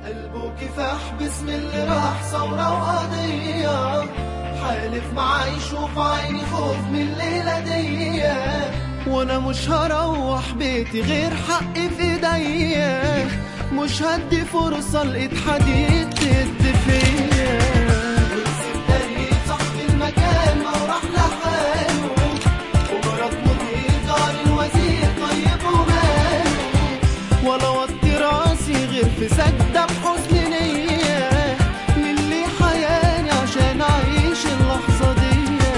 قلبه كفاح باسم اللي راح ثورة وقضية حالف معاه يشوف عيني خوف من الليلة دي وانا مش هروح بيتي غير حقي في ايديا مش هدي فرصة لقيت حديد تد فيا صاحب المكان ما راح لحاله ومرات مدير دار الوزير طيب وماله ولا وطي راسي غير في سجدة بحزن نية للي حياني عشان أعيش اللحظة دي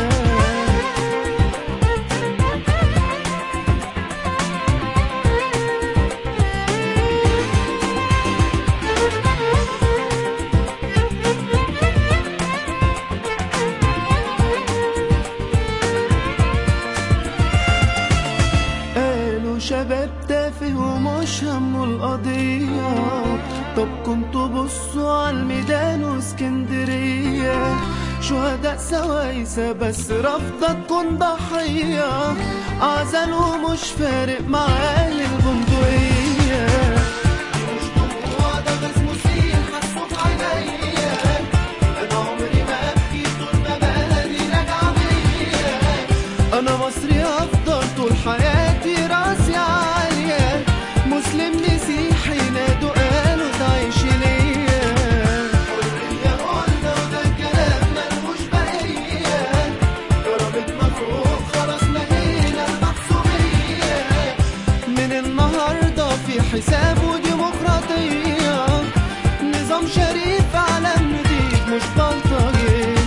قالوا شباب تافه ومش همه القضية طب كنتوا بصوا على الميدان واسكندرية شهداء سوايسة بس رافضة تكون ضحية عزل ومش فارق معاه البندقية مش دموع ده غاز مسيل حسوا في عينيا أنا عمري ما أبكي طول ما بلدي راجعة بيا انا مصري افضل طول حياتي راسي عالية مسلم مسيحي نادوا قالوا تعيش ليا حرية قلنا وده الكلام ملهوش بقية كرامتنا فوق خلاص نهينا المحسوبية من النهاردة في حساب وديمقراطية نظام شريف علم جديد مش بلطجية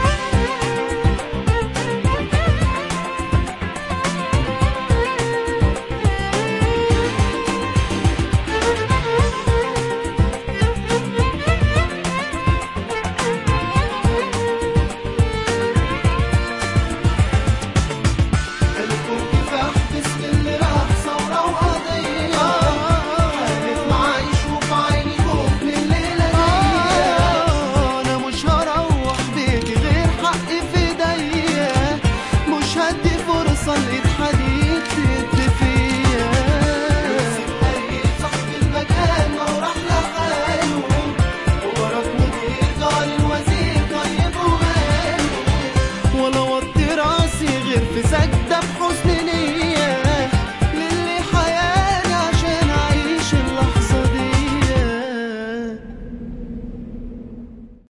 قلبه كفاح باسم اللي راح ثورة وقضية حالف معاه يشوف عيني خوف من الليلة دي أنا مش هروح بيتي غير حقي في ايديا مش هدي فرصة لقيت